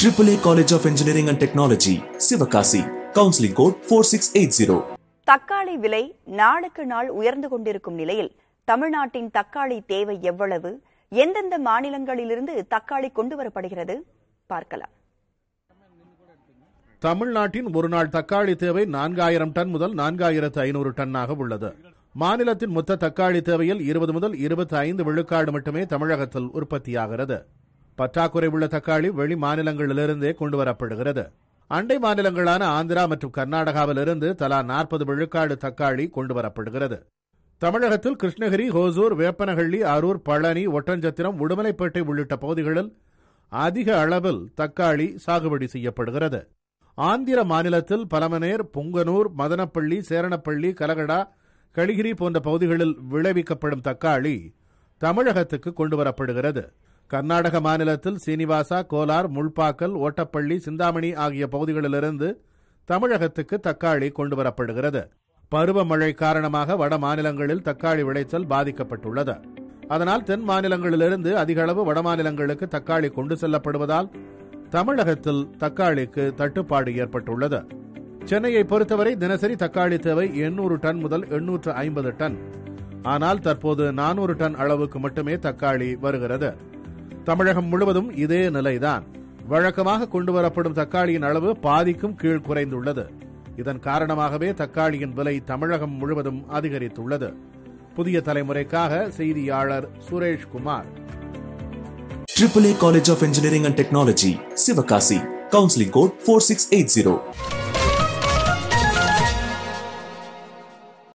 AAA College of Engineering and Technology, Sivakasi. Counseling code 4680. தக்காளி விலை நாளுக்கு நாள் உயர்ந்து கொண்டிருக்கும் நிலையில் தமிழ்நாட்டின் தக்காளி தேவை எவ்வளவு எந்தெந்த மாநிலங்களிலிருந்து தக்காளி கொண்டு வரப்படுகிறது பார்க்கலாம் தமிழ்நாட்டின் ஒருநாள் தக்காளி தேவை நான்காயிரம் டன் முதல் நான்காயிரத்து ஐநூறு டன்னாக உள்ளது மாநிலத்தின் மொத்த தக்காளி தேவையில் இருபது முதல் இருபத்தி ஐந்து விழுக்காடு மட்டுமே தமிழகத்தில் உற்பத்தியாகிறது பற்றாக்குறை உள்ள தக்காளி வெளி மாநிலங்களிலிருந்தே கொண்டு வரப்படுகிறது அண்டை மாநிலங்களான ஆந்திரா மற்றும் கர்நாடகாவிலிருந்து தலா நாற்பது விழுக்காடு தக்காளி கொண்டு வரப்படுகிறது தமிழகத்தில் கிருஷ்ணகிரி ஹோசூர் வேப்பனஹள்ளி அரூர் பழனி ஒட்டஞ்சத்திரம் உடுமலைப்பேட்டை உள்ளிட்ட பகுதிகளில் அதிக அளவில் தக்காளி சாகுபடி செய்யப்படுகிறது ஆந்திர மாநிலத்தில் பலமனேர் புங்கனூர் மதனப்பள்ளி சேரணப்பள்ளி கலகடா களிகிரி போன்ற பகுதிகளில் விளைவிக்கப்படும் தக்காளி தமிழகத்துக்கு கொண்டு வரப்படுகிறது கர்நாடக மாநிலத்தில் சீனிவாசா கோலார் முள்பாக்கல் ஓட்டப்பள்ளி சிந்தாமணி ஆகிய பகுதிகளிலிருந்து தமிழகத்துக்கு தக்காளி கொண்டு வரப்படுகிறது பருவமழை காரணமாக வட மாநிலங்களில் தக்காளி விளைச்சல் பாதிக்கப்பட்டுள்ளது அதனால் தென் மாநிலங்களிலிருந்து அதிக அளவு வட மாநிலங்களுக்கு தக்காளி கொண்டு செல்லப்படுவதால் தமிழகத்தில் தக்காளிக்கு தட்டுப்பாடு ஏற்பட்டுள்ளது சென்னையை பொறுத்தவரை தினசரி தக்காளி தேவை எண்ணூறு டன் முதல் எண்ணூற்று ஐம்பது டன் ஆனால் தற்போது நானூறு டன் அளவுக்கு மட்டுமே தக்காளி வருகிறது தமிழகம் முழுவதும் இதே நிலைதான் வழக்கமாக கொண்டு வரப்படும் தக்காளியின் அளவு பாதிக்கும் கீழ் குறைந்துள்ளது இதன் காரணமாகவே தக்காளியின் விலை தமிழகம் முழுவதும் அதிகரித்துள்ளது புதிய தலைமுறைக்காக செய்தியாளர் Suresh Kumar AAA College of Engineering and Technology, Sivakasi. Counseling code 4680.